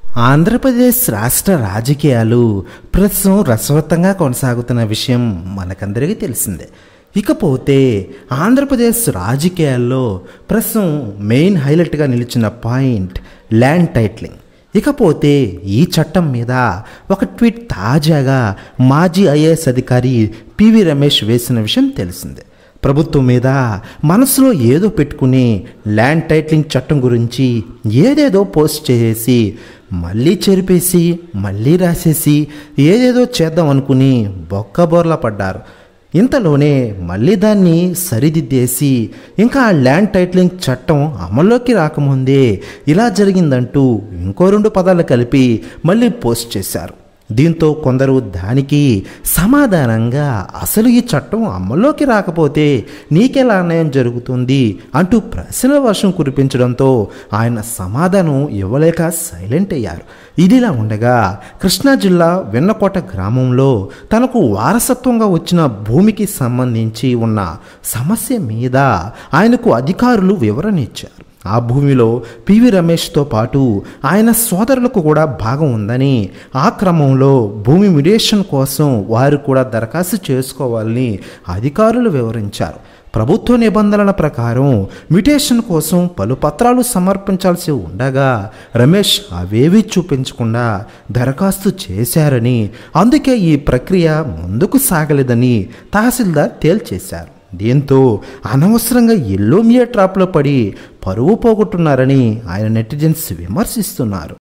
ఆంధ్రప్రదేశ్ రాష్ట్ర రాజకీయాలు ప్రస్తుతం రసవత్తంగా కొనసాగుతున్న విషయం మనకందరికీ తెలిసిందే ఇకపోతే ఆంధ్రప్రదేశ్ రాజకీయాల్లో ప్రస్తుతం మెయిన్ హైలైట్గా నిలిచిన పాయింట్ ల్యాండ్ టైట్లింగ్ ఇకపోతే ఈ చట్టం మీద ఒక ట్వీట్ తాజాగా మాజీ ఐఏఎస్ అధికారి పివి రమేష్ వేసిన విషయం తెలిసిందే ప్రభుత్వం మీద మనసులో ఏదో పెట్టుకుని ల్యాండ్ టైటిలింగ్ చట్టం గురించి ఏదేదో పోస్ట్ చేసేసి మళ్ళీ చెరిపేసి మళ్ళీ రాసేసి ఏదేదో చేద్దాం అనుకుని బొక్కబోర్లా పడ్డారు ఇంతలోనే మళ్ళీ దాన్ని సరిదిద్దేసి ఇంకా ఆ ల్యాండ్ టైటిలింగ్ చట్టం అమల్లోకి రాకముందే ఇలా జరిగిందంటూ ఇంకో రెండు పదాలు కలిపి మళ్ళీ పోస్ట్ చేశారు దీంతో కొందరు దానికి సమాధానంగా అసలు ఈ చట్టం అమల్లోకి రాకపోతే నీకెలా అన్యాయం జరుగుతుంది అంటూ ప్రశ్నల వర్షం కురిపించడంతో ఆయన సమాధానం ఇవ్వలేక సైలెంట్ అయ్యారు ఇదిలా ఉండగా కృష్ణా జిల్లా వెన్నకోట గ్రామంలో తనకు వారసత్వంగా వచ్చిన భూమికి సంబంధించి ఉన్న సమస్య మీద ఆయనకు అధికారులు వివరణ ఇచ్చారు ఆ భూమిలో పివి రమేష్తో పాటు ఆయన సోదరులకు కూడా భాగం ఉందని ఆ క్రమంలో భూమి మిడియేషన్ కోసం వారు కూడా దరఖాస్తు చేసుకోవాలని అధికారులు వివరించారు ప్రభుత్వ నిబంధనల ప్రకారం మ్యుటేషన్ కోసం పలు పత్రాలు సమర్పించాల్సి ఉండగా రమేష్ అవేవి చూపించకుండా దరఖాస్తు చేశారని అందుకే ఈ ప్రక్రియ ముందుకు సాగలేదని తహసీల్దార్ తేల్చేశారు దీంతో అనవసరంగా ఎల్లో మియా ట్రాప్లో పడి పరువు పోగొట్టున్నారని ఆయన నెటిజన్స్ విమర్శిస్తున్నారు